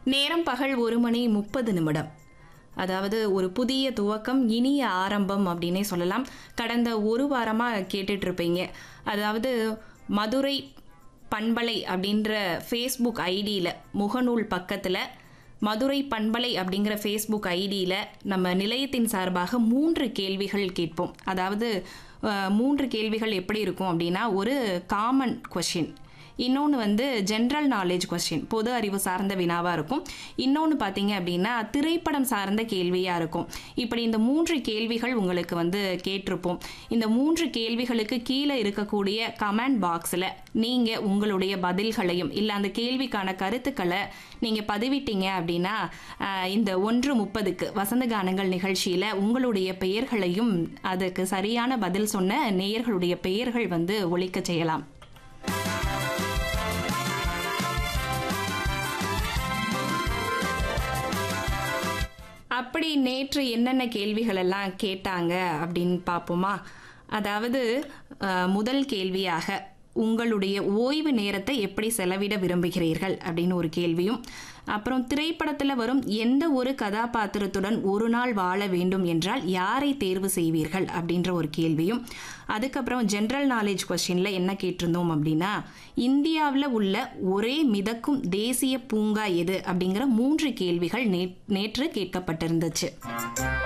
நேரம் பகல் ஒரு மணி முப்பது நிமிடம் அதாவது ஒரு புதிய துவக்கம் இனிய ஆரம்பம் அப்படின்னே சொல்லலாம் கடந்த ஒரு வாரமாக கேட்டுட்டு இருப்பீங்க அதாவது மதுரை பண்பலை அப்படின்ற ஃபேஸ்புக் ஐடியில் முகநூல் பக்கத்தில் மதுரை பண்பலை அப்படிங்கிற ஃபேஸ்புக் ஐடியில் நம்ம நிலையத்தின் சார்பாக மூன்று கேள்விகள் கேட்போம் அதாவது அஹ், மூன்று கேள்விகள் எப்படி இருக்கும் அப்படின்னா ஒரு காமன் கொஷின் இன்னொன்று வந்து ஜென்ரல் நாலேஜ் கொஸ்டின் பொது அறிவு சார்ந்த வினாவாக இருக்கும் இன்னொன்று பார்த்தீங்க அப்படின்னா திரைப்படம் சார்ந்த கேள்வியாக இருக்கும் இப்படி இந்த மூன்று கேள்விகள் உங்களுக்கு வந்து கேட்டிருப்போம் இந்த மூன்று கேள்விகளுக்கு கீழே இருக்கக்கூடிய கமெண்ட் பாக்ஸில் நீங்கள் உங்களுடைய பதில்களையும் இல்லை அந்த கேள்விக்கான கருத்துக்களை நீங்கள் பதிவிட்டீங்க அப்படின்னா ஆஹ், இந்த ஒன்று முப்பதுக்கு வசந்த கானங்கள் நிகழ்ச்சியில் உங்களுடைய பெயர்களையும் அதுக்கு சரியான பதில் சொன்ன நேயர்களுடைய பெயர்கள் வந்து ஒழிக்க செய்யலாம் அப்படி நேற்று என்னென்ன கேள்விகள் எல்லாம் கேட்டாங்க அப்படின்னு பார்ப்போமா அதாவது அஹ், முதல் கேள்வியாக உங்களுடைய ஓய்வு நேரத்தை எப்படி செலவிட விரும்புகிறீர்கள் அப்படின்னு ஒரு கேள்வியும் அப்புறம் திரைப்படத்தில் வரும் எந்த ஒரு கதாபாத்திரத்துடன் ஒரு நாள் வாழ வேண்டும் என்றால் யாரை தேர்வு செய்வீர்கள் அப்படின்ற ஒரு கேள்வியும் அதுக்கப்புறம் ஜென்ரல் நாலேஜ் கொஸ்டினில் என்ன கேட்டிருந்தோம் அப்படின்னா இந்தியாவில் உள்ள ஒரே மிதக்கும் தேசிய பூங்கா எது அப்படிங்கிற மூன்று கேள்விகள் நே நேற்று கேட்கப்பட்டிருந்துச்சு